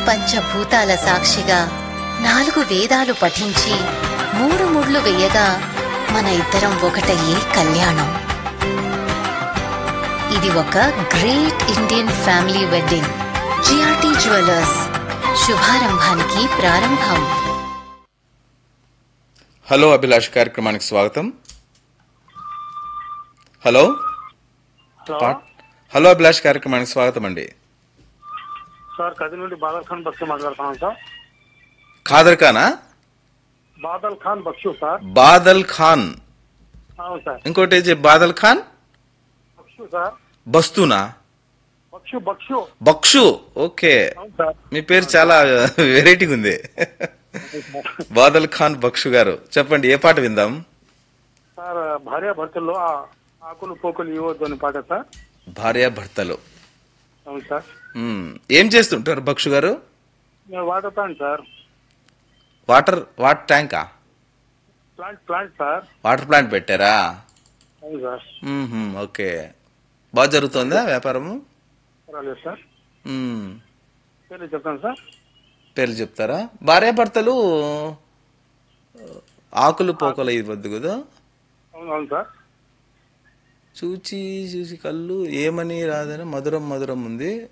పంచభూతాల సాక్షిగా నాలుగు వేదాలు పఠించి మూడు ముళ్ళు వేయగా మన ఇద్దరం ఒకటయ్యే కళ్యాణం ఇది ఒక great Indian family wedding GRT jewellers శుభారంభానికి ప్రారంభం హలో అభిలాష్ కార్యక్రమానికి స్వాగతం హలో హలో పా- హలో అభిలాష్ కార్యక్రమానికి స్వాగతం అండి సార్ కది నుండి బాదల్ ఖాన్ బక్షు మాట్లాడుతున్నాను సార్ ఖాదర్ ఖానా బాదల్ ఖాన్ బక్షు సార్ బాదల్ ఖాన్ అవును సార్ ఇంకోటి ఏది బాదల్ ఖాన్ బక్షు సార్ బస్తూనా బక్షు బక్షు బక్షు ఓకే అవును సార్ మీ పేరు చాలా వెరైటీగా ఉంది బాదల్ ఖాన్ బక్షు గారు చెప్పండి ఏ పాట విందాం సార్ భార్య భర్తల్లో ఆ ఆకులు పోకులు ఇవ్వద్దు అని పాట సార్ భార్య భర్తలు అవును సార్ మ్మ్. ఏం చేస్తుంటారు బక్షు గారు నేను వాడుతాను సార్ వాటర్ వాటర్ ట్యాంకా plant plant sir water plant పెట్టారా అవును సార్ మ్మ్హ్మ్. ఓకే బాగా జరుగుతుందా వ్యాపారము పర్వాలేదు సార్ మ్మ్. పేరు చెప్తాను సార్ పేర్లు చెప్తారా భార్యాభర్తలు ఆకులు పోకలు ఇవ్వద్దు కదా అవును అవును సార్ చూచి చూసి కళ్ళు ఏమని రాదని మధురం మధురం ఉంది